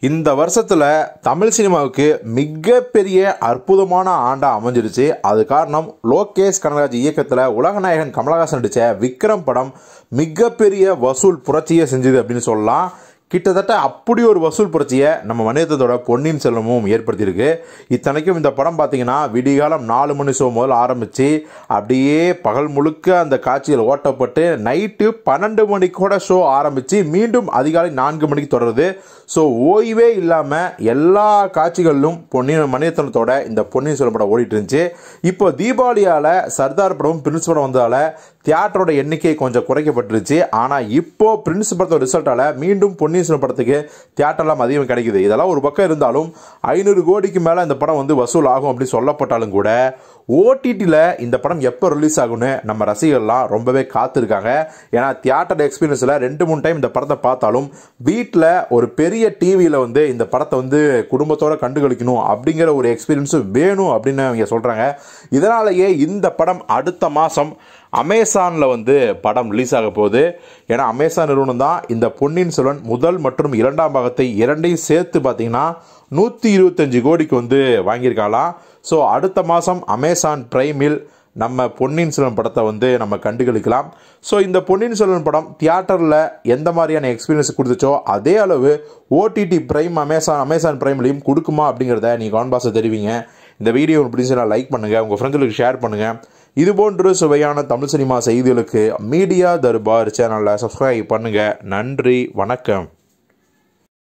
இந்த வருஷத்தில் தமிழ் சினிமாவுக்கு மிகப்பெரிய அற்புதமான ஆண்டாக அமைஞ்சிருச்சு அது காரணம் லோகேஷ் கனகராஜ் இயக்கத்தில் உலகநாயகன் கமலஹாசன் நடித்த விக்ரம் படம் மிகப்பெரிய வசூல் புரட்சியை செஞ்சது அப்படின்னு சொல்லலாம் கிட்டத்தட்ட அப்படி ஒரு வசூல் புரட்சியை நம்ம மணிரத்னத்தோட பொன்னியின் செல்வமும் ஏற்படுத்தியிருக்கு இத்தனைக்கும் இந்த படம் பார்த்தீங்கன்னா விடிகாலம் நாலு மணி ஷோ முதல் ஆரம்பித்து அப்படியே பகல் முழுக்க அந்த காட்சியில் ஓட்டப்பட்டு நைட்டு பன்னெண்டு மணிக்கு கூட ஷோ ஆரம்பித்து மீண்டும் அதிகாலை நான்கு மணிக்கு தொடருது ஸோ ஓய்வே இல்லாமல் எல்லா காட்சிகளிலும் பொன்னியின் மணிரத்னத்தோட இந்த பொன்னியின் செல்வன் படம் ஓடிட்டு இருந்துச்சு இப்போ தீபாவளியால் சர்தார் படம் பிரின்ஸ் படம் வந்ததால் தியேட்டரோட எண்ணிக்கை கொஞ்சம் குறைக்கப்பட்டுருச்சு ஆனால் இப்போ பிரின்ஸ் படத்தோட ரிசல்ட்டால் மீண்டும் பொன்னியின் செல்வன் படத்துக்கு தியேட்டர்லாம் அதிகம் கிடைக்குது இதெல்லாம் ஒரு பக்கம் இருந்தாலும் ஐநூறு கோடிக்கு மேலே இந்த படம் வந்து வசூல் ஆகும் அப்படின்னு சொல்லப்பட்டாலும் கூட ஓடிடியில் இந்த படம் எப்போ ரிலீஸ் ஆகும்னு நம்ம ரசிகர்லாம் ரொம்பவே காத்திருக்காங்க ஏன்னா தியேட்டர் எக்ஸ்பீரியன்ஸில் ரெண்டு மூணு டைம் இந்த படத்தை பார்த்தாலும் வீட்டில் ஒரு பெரிய டிவியில் வந்து இந்த படத்தை வந்து குடும்பத்தோட கண்டுகளிக்கணும் அப்படிங்கிற ஒரு எக்ஸ்பீரியன்ஸு வேணும் அப்படின்னு அவங்க சொல்கிறாங்க இதனாலேயே இந்த படம் அடுத்த மாதம் அமேசானில் வந்து படம் ரிலீஸ் ஆக போகுது ஏன்னா அமேசான் நிறுவனம் தான் இந்த பொன்னியின் செல்வன் முதல் மற்றும் இரண்டாம் பாகத்தை இரண்டையும் சேர்த்து பார்த்தீங்கன்னா நூற்றி இருபத்தஞ்சு கோடிக்கு வந்து வாங்கியிருக்காங்களாம் ஸோ அடுத்த மாதம் அமேசான் பிரைமில் நம்ம பொன்னியின் செல்வன் படத்தை வந்து நம்ம கண்டுகளிக்கலாம் ஸோ இந்த பொன்னியின் செல்வன் படம் தியேட்டரில் எந்த மாதிரியான எக்ஸ்பீரியன்ஸ் கொடுத்துச்சோ அதே அளவு ஓடிடி பிரைம் அமேசான் அமேசான் பிரைம்லையும் கொடுக்குமா அப்படிங்கிறத நீங்கள் கான்பாஸை தெரிவிங்க இந்த வீடியோ பிடிச்சா லைக் பண்ணுங்கள் உங்கள் ஃப்ரெண்ட்ஸுக்கு ஷேர் பண்ணுங்கள் இது போன்று சுவையான தமிழ் சினிமா செய்திகளுக்கு மீடியா தர்பார் சேனலில் சப்ஸ்கிரைப் பண்ணுங்கள் நன்றி வணக்கம்